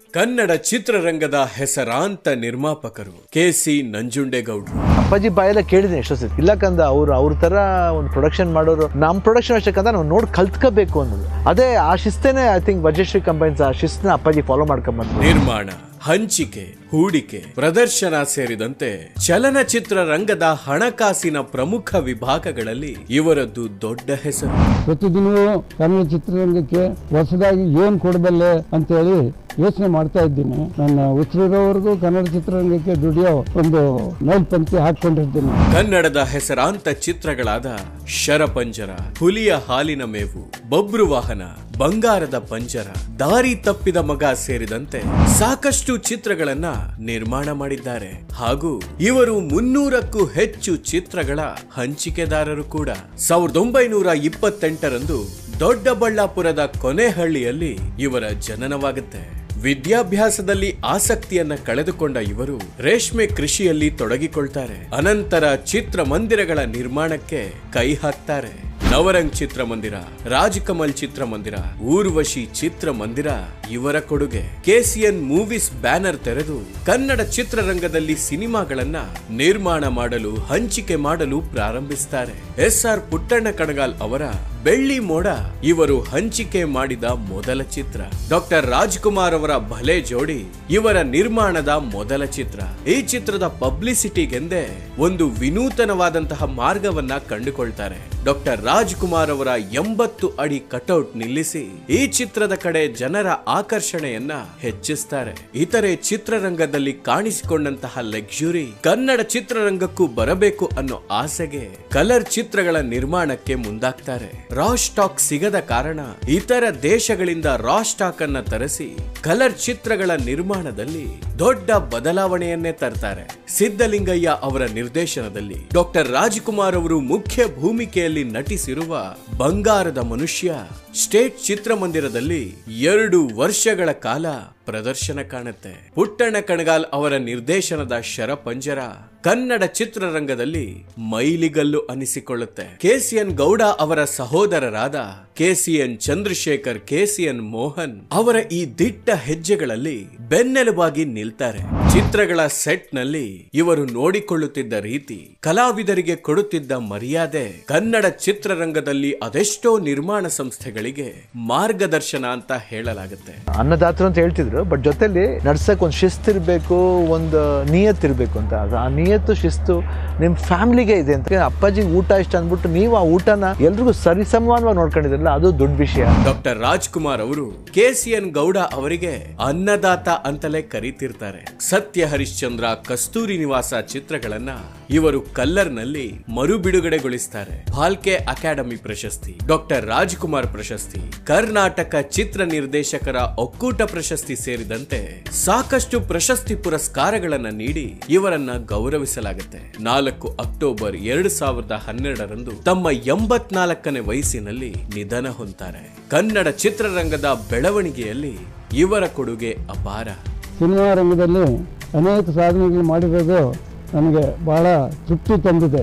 ಕನ್ನಡ ಚಿತ್ರರಂಗದ ಹೆಸರಾಂತ ನಿರ್ಮಾಪಕರು ಕೆಸಿ ನಂಜುಂಡೇಗೌಡರು ಅಪ್ಪಾಜಿ ಬಾಯೆಲ್ಲ ಕೇಳಿದ್ದೀನಿ ಎಷ್ಟೋ ಸತಿ ಇಲ್ಲಕಂದ ಅವ್ರು ಅವ್ರ ತರ ಒಂದು ಪ್ರೊಡಕ್ಷನ್ ಮಾಡೋರು ನಮ್ಮ ಪ್ರೊಡಕ್ಷನ್ ಅಷ್ಟಕ್ಕಂತ ನಾವು ನೋಡಿ ಕಲ್ತ್ಕೋಬೇಕು ಅನ್ನೋದು ಅದೇ ಆ ಶಿಸ್ತೇನೆ ಐ ಥಿಂಕ್ ವಜಶ್ರೀ ಕಂಪೈನ್ಸ್ ಆ ಶಿಸ್ತನ್ನ ಅಪ್ಪಾಜಿ ಫಾಲೋ ಮಾಡ್ಕೊಂಬಂದ್ರು ನಿರ್ಮಾಣ ಹಂಚಿಕೆ ಹೂಡಿಕೆ ಪ್ರದರ್ಶನ ಸೇರಿದಂತೆ ಚಲನಚಿತ್ರ ರಂಗದ ಹಣಕಾಸಿನ ಪ್ರಮುಖ ವಿಭಾಗಗಳಲ್ಲಿ ಇವರದ್ದು ದೊಡ್ಡ ಹೆಸರು ಪ್ರತಿದಿನವೂ ಕನ್ನಡ ಚಿತ್ರರಂಗಕ್ಕೆ ಹೊಸದಾಗಿ ಏನು ಕೊಡಬಲ್ಲೆ ಅಂತೇಳಿ ಯೋಚನೆ ಮಾಡ್ತಾ ಇದ್ದೀನಿ ನನ್ನ ಉಸಿರಿರೋವರೆಗೂ ಕನ್ನಡ ಚಿತ್ರರಂಗಕ್ಕೆ ದುಡಿಯೋ ಒಂದು ನೈಲ್ಪಂಕ್ತಿ ಹಾಕೊಂಡಿರ್ತೀನಿ ಕನ್ನಡದ ಹೆಸರಾಂತ ಚಿತ್ರಗಳಾದ ಶರಪಂಜರ ಹುಲಿಯ ಹಾಲಿನ ಮೇವು ಬಬ್ರು ವಾಹನ ಬಂಗಾರದ ಪಂಜರ ದಾರಿ ತಪ್ಪಿದ ಮಗ ಸೇರಿದಂತೆ ಸಾಕಷ್ಟು ಚಿತ್ರಗಳನ್ನ ನಿರ್ಮಾಣ ಮಾಡಿದ್ದಾರೆ ಹಾಗೂ ಇವರು ಮುನ್ನೂರಕ್ಕೂ ಹೆಚ್ಚು ಚಿತ್ರಗಳ ಹಂಚಿಕೆದಾರರು ಕೂಡ ಸಾವಿರದ ಒಂಬೈನೂರ ಇಪ್ಪತ್ತೆಂಟರಂದು ದೊಡ್ಡಬಳ್ಳಾಪುರದ ಕೊನೆಹಳ್ಳಿಯಲ್ಲಿ ಇವರ ಜನನವಾಗುತ್ತೆ ವಿದ್ಯಾಭ್ಯಾಸದಲ್ಲಿ ಆಸಕ್ತಿಯನ್ನ ಕಳೆದುಕೊಂಡ ಇವರು ರೇಷ್ಮೆ ಕೃಷಿಯಲ್ಲಿ ತೊಡಗಿಕೊಳ್ತಾರೆ ಅನಂತರ ಚಿತ್ರಮಂದಿರಗಳ ನಿರ್ಮಾಣಕ್ಕೆ ಕೈ ಹಾಕ್ತಾರೆ ನವರಂಗ್ ಚಿತ್ರಮಂದಿರ ರಾಜಕಮಲ್ ಚಿತ್ರಮಂದಿರ ಊರ್ವಶಿ ಚಿತ್ರಮಂದಿರ ಇವರ ಕೊಡುಗೆ ಕೆಸಿಎನ್ ಮೂವೀಸ್ ಬ್ಯಾನರ್ ತೆರೆದು ಕನ್ನಡ ಚಿತ್ರರಂಗದಲ್ಲಿ ಸಿನಿಮಾಗಳನ್ನ ನಿರ್ಮಾಣ ಮಾಡಲು ಹಂಚಿಕೆ ಮಾಡಲು ಪ್ರಾರಂಭಿಸ್ತಾರೆ ಎಸ್ ಆರ್ ಪುಟ್ಟಣ್ಣ ಕಣಗಾಲ್ ಅವರ ಬೆಳ್ಳಿ ಮೋಡ ಇವರು ಹಂಚಿಕೆ ಮಾಡಿದ ಮೊದಲ ಚಿತ್ರ ಡಾಕ್ಟರ್ ರಾಜ್ಕುಮಾರ್ ಅವರ ಭಲೆ ಜೋಡಿ ಇವರ ನಿರ್ಮಾಣದ ಮೊದಲ ಚಿತ್ರ ಈ ಚಿತ್ರದ ಪಬ್ಲಿಸಿಟಿಗೆಂದೇ ಒಂದು ವಿನೂತನವಾದಂತಹ ಮಾರ್ಗವನ್ನ ಕಂಡುಕೊಳ್ತಾರೆ ಡಾಕ್ಟರ್ ರಾಜ್ಕುಮಾರ್ ಅವರ ಎಂಬತ್ತು ಅಡಿ ಕಟೌಟ್ ನಿಲ್ಲಿಸಿ ಈ ಚಿತ್ರದ ಕಡೆ ಜನರ ಆಕರ್ಷಣೆಯನ್ನ ಹೆಚ್ಚಿಸ್ತಾರೆ ಇತರೆ ಚಿತ್ರರಂಗದಲ್ಲಿ ಕಾಣಿಸಿಕೊಂಡಂತಹ ಲಕ್ಸುರಿ ಕನ್ನಡ ಚಿತ್ರರಂಗಕ್ಕೂ ಬರಬೇಕು ಅನ್ನೋ ಆಸೆಗೆ ಕಲರ್ ಚಿತ್ರಗಳ ನಿರ್ಮಾಣಕ್ಕೆ ಮುಂದಾಗ್ತಾರೆ ರಾ ಸ್ಟಾಕ್ ಸಿಗದ ಕಾರಣ ಇತರ ದೇಶಗಳಿಂದ ರಾ ಸ್ಟಾಕ್ ಅನ್ನ ತರಿಸಿ ಕಲರ್ ಚಿತ್ರಗಳ ನಿರ್ಮಾಣದಲ್ಲಿ ದೊಡ್ಡ ಬದಲಾವಣೆಯನ್ನೇ ತರ್ತಾರೆ ಸಿದ್ದಲಿಂಗಯ್ಯ ಅವರ ನಿರ್ದೇಶನದಲ್ಲಿ ಡಾಕ್ಟರ್ ರಾಜ್ಕುಮಾರ್ ಅವರು ಮುಖ್ಯ ಭೂಮಿಕೆಯಲ್ಲಿ ನಟಿಸಿರುವ ಬಂಗಾರದ ಮನುಷ್ಯ ಸ್ಟೇಟ್ ಚಿತ್ರಮಂದಿರದಲ್ಲಿ ಎರಡು ವರ್ಷಗಳ ಕಾಲ ಪ್ರದರ್ಶನ ಕಾಣುತ್ತೆ ಪುಟ್ಟಣ್ಣ ಕಣಗಾಲ್ ಅವರ ನಿರ್ದೇಶನದ ಶರಪಂಜರ ಕನ್ನಡ ಚಿತ್ರರಂಗದಲ್ಲಿ ಮೈಲಿಗಲ್ಲು ಅನಿಸಿಕೊಳ್ಳುತ್ತೆ ಕೆಸಿಎನ್ ಗೌಡ ಅವರ ಸಹೋದರರಾದ ಕೆಸಿಎನ್ ಚಂದ್ರಶೇಖರ್ ಕೆಸಿಎನ್ ಮೋಹನ್ ಅವರ ಈ ದಿಟ್ಟ ಹೆಜ್ಜೆಗಳಲ್ಲಿ ಬೆನ್ನೆಲುಬಾಗಿ ನಿಲ್ತಾರೆ ಚಿತ್ರಗಳ ಸೆಟ್ ನಲ್ಲಿ ಇವರು ನೋಡಿಕೊಳ್ಳುತ್ತಿದ್ದ ರೀತಿ ಕಲಾವಿದರಿಗೆ ಕೊಡುತ್ತಿದ್ದ ಮರ್ಯಾದೆ ಕನ್ನಡ ಚಿತ್ರರಂಗದಲ್ಲಿ ಅದೆಷ್ಟೋ ನಿರ್ಮಾಣ ಸಂಸ್ಥೆಗಳಿಗೆ ಮಾರ್ಗದರ್ಶನ ಅಂತ ಹೇಳಲಾಗುತ್ತೆ ಅನ್ನದಾತರು ಅಂತ ಹೇಳ್ತಿದ್ರು ಬಟ್ ಜೊತೆಲಿ ನಡ್ಸಕ್ ಒಂದು ಶಿಸ್ತು ಇರಬೇಕು ಒಂದು ನಿಯತ್ ಇರಬೇಕು ಅಂತ ಅದು ಆ ನಿಯತ್ತು ಶಿಸ್ತು ನಿಮ್ಮ ಫ್ಯಾಮಿಲಿಗೆ ಇದೆ ಅಂತ ಅಪ್ಪಾಜಿಗೆ ಊಟ ಇಷ್ಟ ಅಂದ್ಬಿಟ್ಟು ನೀವು ಆ ಊಟನ ಎಲ್ರಿಗೂ ಸರಿಸಮಾನವಾಗಿ ನೋಡ್ಕೊಂಡಿದ್ರಲ್ಲ ಅದು ದೊಡ್ಡ ವಿಷಯ ಡಾಕ್ಟರ್ ರಾಜ್ಕುಮಾರ್ ಅವರು ಕೆಸಿಎನ್ ಗೌಡ ಅವರಿಗೆ ಅನ್ನದಾತ ಅಂತಲೇ ಕರೀತಿರ್ತಾರೆ ಸತ್ಯ ಹರಿಶ್ಚಂದ್ರ ಕಸ್ತೂರಿ ನಿವಾಸ ಚಿತ್ರಗಳನ್ನ ಇವರು ಕಲ್ಲರ್ನಲ್ಲಿ ಮರು ಬಿಡುಗಡೆಗೊಳಿಸ್ತಾರೆ ಫಾಲ್ಕೆ ಅಕಾಡೆಮಿ ಪ್ರಶಸ್ತಿ ಡಾಕ್ಟರ್ ರಾಜ್ಕುಮಾರ್ ಪ್ರಶಸ್ತಿ ಕರ್ನಾಟಕ ಚಿತ್ರ ನಿರ್ದೇಶಕರ ಒಕ್ಕೂಟ ಪ್ರಶಸ್ತಿ ಸೇರಿದಂತೆ ಸಾಕಷ್ಟು ಪ್ರಶಸ್ತಿ ಪುರಸ್ಕಾರಗಳನ್ನ ನೀಡಿ ಇವರನ್ನ ಗೌರವಿಸಲಾಗುತ್ತೆ ನಾಲ್ಕು ಅಕ್ಟೋಬರ್ ಎರಡು ಸಾವಿರದ ಹನ್ನೆರಡರಂದು ತಮ್ಮ ಎಂಬತ್ನಾಲ್ಕನೇ ವಯಸ್ಸಿನಲ್ಲಿ ನಿಧನ ಹೊಂತಾರೆ ಕನ್ನಡ ಚಿತ್ರರಂಗದ ಬೆಳವಣಿಗೆಯಲ್ಲಿ ಇವರ ಕೊಡುಗೆ ಅಪಾರ ಸಿನಿಮಾ ರಂಗದಲ್ಲಿ ಅನೇಕ ಸಾಧನೆಗಳು ಮಾಡಿರೋದು ನನಗೆ ಬಹಳ ತೃಪ್ತಿ ತಂದಿದೆ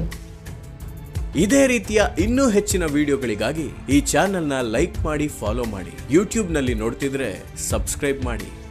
ಇದೇ ರೀತಿಯ ಇನ್ನೂ ಹೆಚ್ಚಿನ ವಿಡಿಯೋಗಳಿಗಾಗಿ ಈ ಚಾನೆಲ್ನ ಲೈಕ್ ಮಾಡಿ ಫಾಲೋ ಮಾಡಿ ಯೂಟ್ಯೂಬ್ನಲ್ಲಿ ನೋಡ್ತಿದ್ರೆ ಸಬ್ಸ್ಕ್ರೈಬ್ ಮಾಡಿ